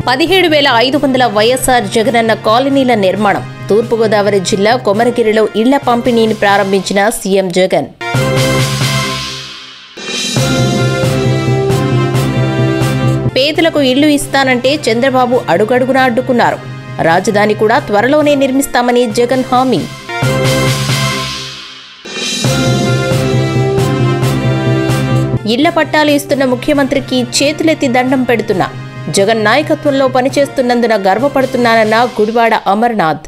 పదిహేడు వేల ఐదు వందల వైఎస్ఆర్ జగనన్న కాలనీల నిర్మాణం తూర్పుగోదావరి జిల్లా కొమరగిరిలో ఇళ్ల పంపిణీని ప్రారంభించిన సీఎం జగన్ పేదలకు ఇళ్లు ఇస్తానంటే చంద్రబాబు అడుగడుగునా అడ్డుకున్నారు రాజధాని కూడా త్వరలోనే నిర్మిస్తామని జగన్ హామీ ఇళ్ల పట్టాలు ఇస్తున్న ముఖ్యమంత్రికి చేతులెత్తి దండం పెడుతున్నా జగన్ నాయకత్వంలో పనిచేస్తున్నందున గర్వపడుతున్నానన్న గుడివాడ అమర్నాథ్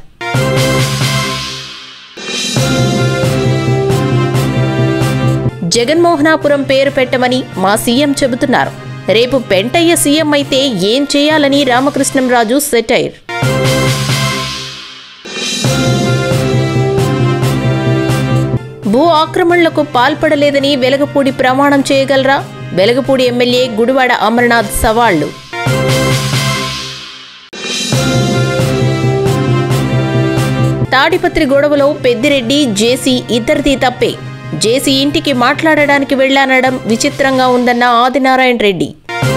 జగన్మోహనాపురం పేరు పెట్టమని మా సీఎం చెబుతున్నారు రేపు పెంటయ్య సీఎం అయితే ఏం చేయాలని రామకృష్ణంరాజు సెటైర్ భూ ఆక్రమణలకు పాల్పడలేదని వెలగపూడి ప్రమాణం చేయగలరా వెలగపూడి ఎమ్మెల్యే గుడివాడ అమర్నాథ్ సవాళ్లు తాడిపత్రి గొడవలో పెద్దిరెడ్డి జేసీ ఇద్దరిది తప్పే జేసీ ఇంటికి మాట్లాడడానికి వెళ్లానడం విచిత్రంగా ఉందన్న ఆదినారాయణ రెడ్డి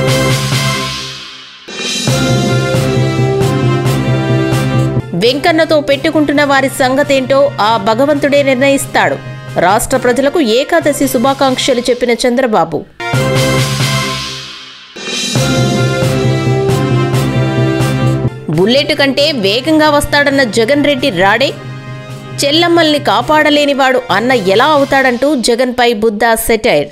వెంకన్నతో పెట్టుకుంటున్న వారి సంగతేంటో ఆ భగవంతుడే నిర్ణయిస్తాడు రాష్ట్ర ప్రజలకు ఏకాదశి శుభాకాంక్షలు చెప్పిన చంద్రబాబు బుల్లెట్ కంటే వేగంగా వస్తాడన్న జగన్ రెడ్డి రాడే చెల్లమ్మల్ని కాపాడలేనివాడు అన్న ఎలా అవుతాడంటూ జగన్పై బుద్ధా సెటైర్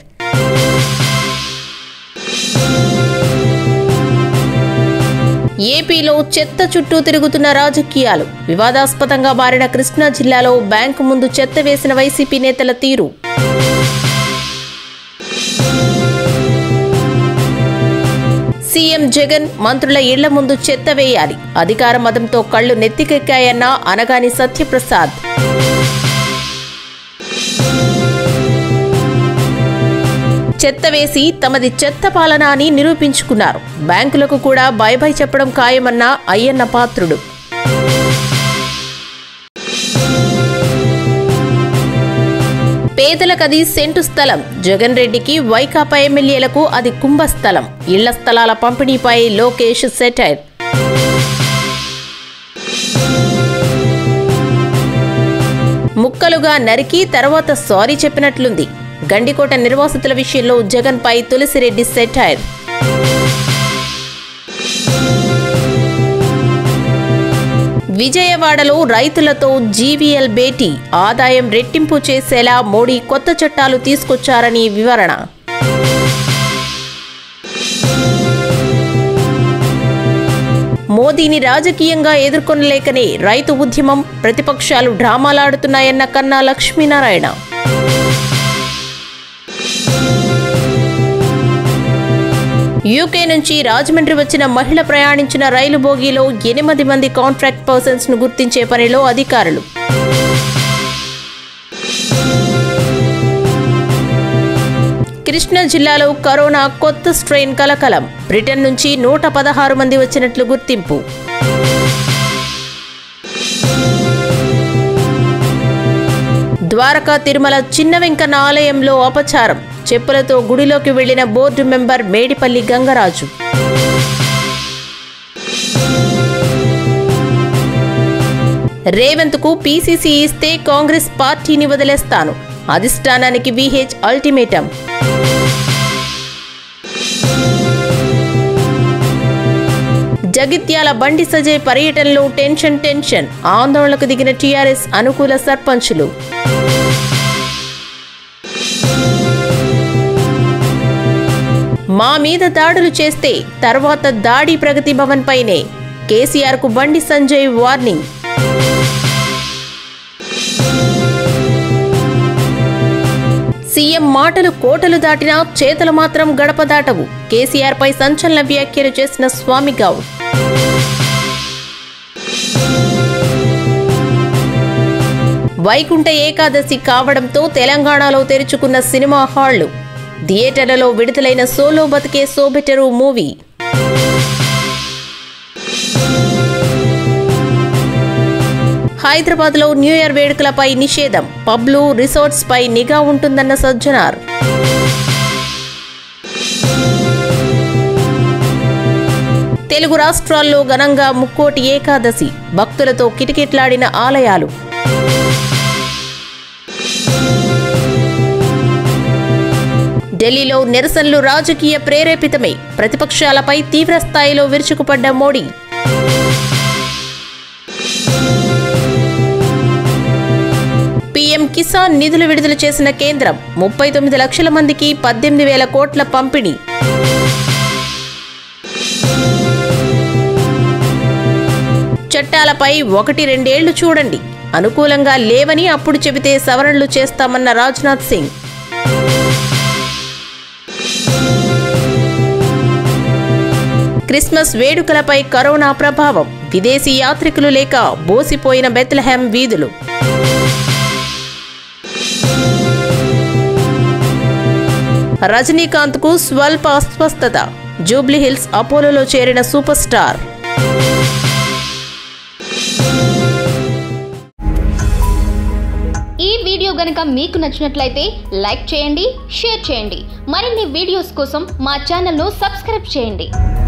ఏపీలో చెత్త చుట్టూ తిరుగుతున్న రాజకీయాలు వివాదాస్పదంగా మారిన కృష్ణా జిల్లాలో బ్యాంకు ముందు చెత్త వేసిన వైసీపీ నేతల తీరు సీఎం జగన్ మంత్రుల ఇళ్ల ముందు చెత్త వేయాలి అధికార మదంతో కళ్లు నెత్తికెక్కాయన్న అనగాని సత్యప్రసాద్ చెత్త వేసి తమది చెత్త పాలన అని నిరూపించుకున్నారు బ్యాంకులకు కూడా బై బై చెప్పడం ఖాయమన్న అయ్యన్న పాత్రుడు పేదలకది సెంటు స్థలం జగన్ రెడ్డికి వైకాపా ఎమ్మెల్యేలకు అది కుంభస్థలం ఇళ్ల స్థలాల పంపిణీపై లోకేష్ సెటైర్ ముక్కలుగా నరికి తర్వాత సారీ చెప్పినట్లుంది గండికోట నిర్వాసితుల విషయంలో జగన్పై తులసిరెడ్డి సెటైర్ విజయవాడలో రైతులతో జీవీఎల్ భేటీ ఆదాయం రెట్టింపు చేసేలా మోడీ కొత్త చట్టాలు తీసుకొచ్చారని వివరణ మోదీని రాజకీయంగా ఎదుర్కొనలేకనే రైతు ఉద్యమం ప్రతిపక్షాలు డ్రామాలాడుతున్నాయన్న కన్నా లక్ష్మీనారాయణ యూకే నుంచి రాజమండ్రి వచ్చిన మహిళ ప్రయాణించిన రైలు బోగీలో ఎనిమిది మంది కాంట్రాక్ట్ పర్సన్స్ ను గుర్తించే పనిలో అధికారులు కృష్ణా జిల్లాలో కరోనా కొత్త స్ట్రెయిన్ కలకలం బ్రిటన్ నుంచి నూట పదహారు మంది వచ్చినట్లు గుర్తింపు ద్వారకా తిరుమల చిన్న వెంకన్న ఆలయంలో అపచారం చెప్పులతో గుడిలోకి వెళ్లిన బోర్డు మెంబర్ మేడిపల్లి గంగరాజు రేవంత్ కు పీసీసీ ఇస్తే కాంగ్రెస్ పార్టీని వదిలేస్తాను అధిష్టానానికి విహెచ్ అల్టిమేటం జగిత్యాల బండి సజయ్ పర్యటనలో టెన్షన్ టెన్షన్ ఆందోళనకు దిగిన టీఆర్ఎస్ అనుకూల సర్పంచులు మా మీద దాడులు చేస్తే తర్వాత దాడి ప్రగతి భవన్ పైనే కేసీఆర్ కు బండి సంజయ్ వార్నింగ్ సీఎం మాటలు కోటలు దాటినా చేతలు మాత్రం గడప దాటవు కేసీఆర్ పై సంచలన వ్యాఖ్యలు చేసిన స్వామి గౌడ్ వైకుంఠ ఏకాదశి కావడంతో తెలంగాణలో తెరుచుకున్న సినిమా హాళ్లు థియేటర్లలో విడుదలైన సోలో బతికే సోబెటరు మూవీ హైదరాబాద్లో న్యూ ఇయర్ వేడుకలపై నిషేధం పబ్లు రిసార్ట్స్ పై నిఘా ఉంటుందన్న సజ్జనార్ తెలుగు రాష్ట్రాల్లో ఘనంగా ముక్కోటి ఏకాదశి భక్తులతో కిటకిట్లాడిన ఆలయాలు ఢిల్లీలో నిరసనలు రాజకీయ ప్రేరేపితమే ప్రతిపక్షాలపై తీవ్ర స్థాయిలో విరుచుకుపడ్డ మోడీ పీఎం కిసాన్ నిధులు విడుదల చేసిన కేంద్రం ముప్పై తొమ్మిది లక్షల మందికి పద్దెనిమిది వేల కోట్ల పంపిణీ చట్టాలపై ఒకటి రెండేళ్లు చూడండి అనుకూలంగా లేవని అప్పుడు చెబితే సవరణలు చేస్తామన్న రాజ్నాథ్ సింగ్ క్రిస్మస్ వేడుకలపై కరోనా ప్రభావం విదేశీ యాత్రికులు లేక బోసిపోయిన బెత్లెహెం వీధులు రజనీకాంత్ కు స్వల్ప అస్వస్థత జూబ్లీహిల్స్ అపోలోలో చేరిన సూపర్ స్టార్ ఈ వీడియో గనుక మీకు నచ్చినట్లయితే లైక్ చేయండి షేర్ చేయండి మరిన్ని వీడియోస్ కోసం మా ఛానల్ను సబ్స్క్రైబ్ చేయండి